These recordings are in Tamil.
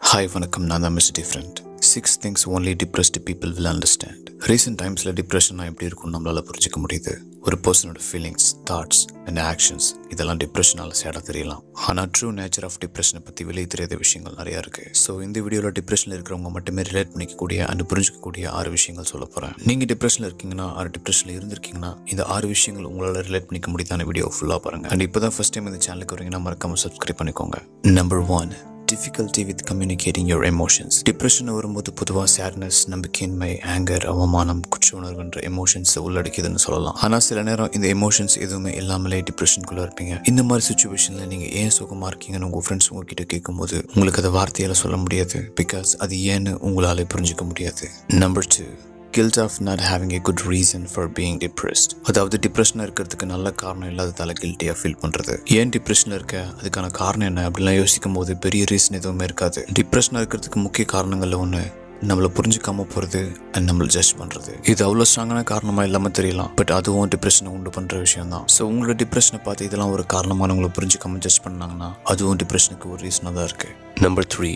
ஹாய் வணக்கம் நான் தான் miss different six things only depressed people will understand recent டைம்ஸில் டிப்ரெஷன்னா எப்படி இருக்கும்னு நம்மளால் புரிஞ்சுக்க முடியுது ஒரு பர்சனோட ஃபீலிங்ஸ் தாட்ஸ் அண்ட் ஆக்ஷன்ஸ் இதெல்லாம் டிப்ரெஷனால் சேடாக தெரியலாம் ஆனால் ட்ரூ நேச்சர் ஆஃப் டிப்ரெஷனை பற்றி வெளியே தெரியாத விஷயங்கள் நிறையா இருக்குது ஸோ இந்த வீடியோவில் டிப்ரெஷனில் இருக்கிறவங்க மட்டுமே ரிலேட் பண்ணிக்கக்கூடிய அண்ட் புரிஞ்சிக்கக்கூடிய ஆறு விஷயங்கள் சொல்ல போகிறேன் நீங்கள் டிப்ரெஷனில் இருக்கீங்கன்னா ஆறு டிப்ரெஷனில் இருந்திருக்கீங்கன்னா இந்த ஆறு விஷயங்கள் உங்களால் ரிலேட் பண்ணிக்க முடியுதான வீடியோ ஃபுல்லாக பாருங்கள் அண்ட் இப்போ தான் ஃபஸ்ட் டைம் இந்த சேனலுக்கு வரீங்கன்னா மறக்காமல் சப்ஸ்கிரைப் பண்ணிக்கோங்க number one difficulty with communicating your emotions depression வரும்போது பொதுவாக சேட்னஸ் நம்பிக்கையின்மை ஆங்கர் அவமானம் குற்ற உணர்வுன்ற எமோஷன்ஸ் உள்ளடக்கியதுன்னு சொல்லலாம் ஆனால் சில நேரம் இந்த எமோஷன்ஸ் எதுவுமே இல்லாமலே டிப்ரெஷனுக்குள்ளே இருப்பீங்க இந்த மாதிரி சுச்சுவேஷனில் நீங்கள் ஏன் சுகமாக இருக்கீங்கன்னு உங்கள் ஃப்ரெண்ட்ஸ் உங்ககிட்ட கேட்கும்போது உங்களுக்கு அதை வார்த்தையால் சொல்ல முடியாது பிகாஸ் அது ஏன்னு உங்களால் புரிஞ்சிக்க முடியாது number two guilt of not having a good reason for being depressed அதாவது டிப்ரெஷனாக இருக்கிறதுக்கு நல்ல காரணம் இல்லாததால கில்ட்டியாக ஃபீல் பண்ணுறது ஏன் டிப்ரெஷனில் இருக்க அதுக்கான காரணம் என்ன அப்படிலாம் யோசிக்கும் போது பெரிய ரீசன் எதுவுமே இருக்காது டிப்ரெஷனாக இருக்கிறதுக்கு முக்கிய காரணங்களில் ஒன்று நம்மளை புரிஞ்சுக்காம போகிறது அண்ட் நம்மளை ஜட்ஜ் பண்ணுறது இது அவ்வளோ ஸ்ட்ராங்கான காரணமாக இல்லாமல் தெரியலாம் பட் அதுவும் டிப்ரெஷனை உண்டு பண்ணுற விஷயம் தான் ஸோ உங்களோட டிப்ரெஷனை பார்த்து இதெல்லாம் ஒரு காரணமான உங்களை புரிஞ்சுக்காம ஜட்ஜ் பண்ணாங்கன்னா அதுவும் டிப்ரெஷனுக்கு ஒரு ரீசனாக தான் இருக்குது number three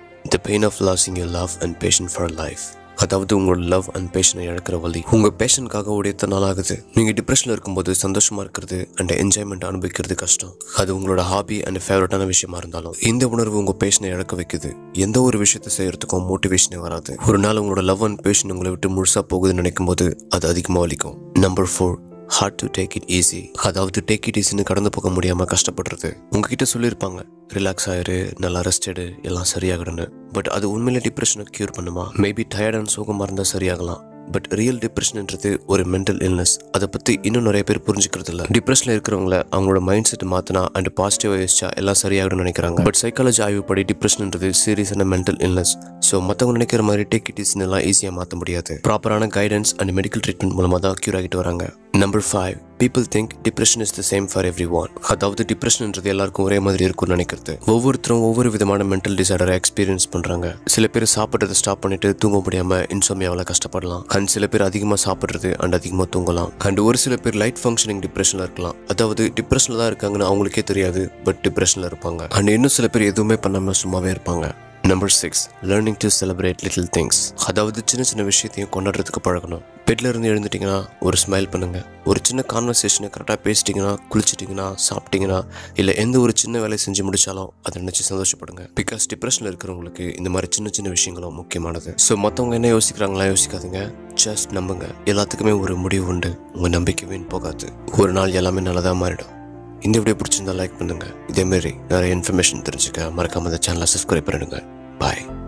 the pain of losing your love and passion for life அதாவது உங்களோட லவ் அண்ட் பேஷனை இழக்கிற வழி உங்கள் பேஷனுக்காக உடைத்த நாள் ஆகுது நீங்கள் டிப்ரெஷனில் இருக்கும்போது சந்தோஷமாக இருக்கிறது அண்ட் என்ஜாய்மெண்ட் அனுபவிக்கிறது கஷ்டம் அது உங்களோட ஹாபி அண்ட் ஃபேவரட்டான விஷயமா இருந்தாலும் இந்த உணர்வு உங்கள் பேஷனை இழக்க வைக்குது எந்த ஒரு விஷயத்தை செய்யறதுக்கும் மோட்டிவேஷனே வராது ஒரு நாள் உங்களோட லவ் அண்ட் பேஷன் உங்களை விட்டு முழுசாக போகுதுன்னு நினைக்கும் போது அது அதிகமாக வலிக்கும் number four hard to take it easy அதாவது டேக் இட் ஈஸின்னு கடந்து போக முடியாமல் கஷ்டப்படுறது உங்ககிட்ட சொல்லியிருப்பாங்க ரிலாக்ஸ் ஆயிரு நல்லா ரெஸ்ட் எடு எல்லாம் சரியாகிடுன்னு பட் அது உண்மையிலே டிப்ரெஷனை க்யூர் பண்ணுமா மேபி டயர்ட் அண்ட் சோகமாக இருந்தால் சரியாகலாம் பட் ரியல் டிப்ரெஷன்ன்றது ஒரு மென்டல் இல்னஸ் அதை பற்றி இன்னும் நிறைய பேர் புரிஞ்சுக்கிறது இல்லை டிப்ரெஷனில் இருக்கிறவங்கள அவங்களோட மைண்ட் செட் மாற்றினா அண்ட் பாசிட்டிவாக யோசிச்சா எல்லாம் சரியாகிடும்னு நினைக்கிறாங்க பட் சைக்காலஜி ஆய்வுப்படி டிப்ரெஷன்ன்றது சீரியஸான மென்டல் இல்னஸ் ஸோ மற்றவங்க நினைக்கிற மாதிரி டேக் இட் எல்லாம் ஈஸியாக மாற்ற முடியாது ப்ராப்பரான கைடன்ஸ் அண்ட் மெடிக்கல் ட்ரீட்மெண்ட் மூலமாக தான் க்யூர் ஆகிட்டு வராங்க number five people think depression is the same for every one அதாவது டிப்ரெஷன்ன்றது எல்லாருக்கும் ஒரே மாதிரி இருக்கும்னு நினைக்கிறது ஒவ்வொருத்தரும் ஒவ்வொரு விதமான மென்டல் டிசார்டரை எக்ஸ்பீரியன்ஸ் பண்ணுறாங்க சில பேர் சாப்பிட்றதை ஸ்டாப் பண்ணிட்டு தூங்க முடியாமல் இன்சோமியாவில் கஷ்டப்படலாம் அண்ட் சில பேர் அதிகமாக சாப்பிட்றது அண்ட் அதிகமாக தூங்கலாம் அண்ட் ஒரு சில பேர் லைட் ஃபங்க்ஷனிங் டிப்ரெஷனில் இருக்கலாம் அதாவது டிப்ரெஷனில் தான் இருக்காங்கன்னு அவங்களுக்கே தெரியாது பட் டிப்ரெஷனில் இருப்பாங்க அண்ட் இன்னும் சில பேர் எதுவுமே பண்ணாமல் சும்மாவே இருப்பாங்க number six learning to celebrate little things அதாவது சின்ன சின்ன விஷயத்தையும் கொண்டாடுறதுக்கு பழகணும் பெட்ல இருந்து எழுந்துட்டீங்கன்னா ஒரு ஸ்மைல் பண்ணுங்க ஒரு சின்ன கான்வர்சேஷனை கரெக்டாக பேசிட்டீங்கன்னா குளிச்சிட்டிங்கன்னா சாப்பிட்டீங்கன்னா இல்லை எந்த ஒரு சின்ன வேலையை செஞ்சு முடிச்சாலும் அதை நினச்சி சந்தோஷப்படுங்க பிகாஸ் டிப்ரெஷனில் இருக்கிறவங்களுக்கு இந்த மாதிரி சின்ன சின்ன விஷயங்களும் முக்கியமானது ஸோ மற்றவங்க என்ன யோசிக்கிறாங்களா யோசிக்காதீங்க ஜஸ்ட் நம்புங்க எல்லாத்துக்குமே ஒரு முடிவு உண்டு உங்கள் நம்பிக்கை வீண் போகாது ஒரு நாள் எல்லாமே நல்லதாக மாறிடும் இந்த வீடியோ பிடிச்சிருந்தா லைக் பண்ணுங்க இதேமாரி நிறைய இன்ஃபர்மேஷன் தெரிஞ்சுக்க மறக்காம இந்த சேனலை சப்ஸ்கிரைப் பண்ணிடுங்க பாய்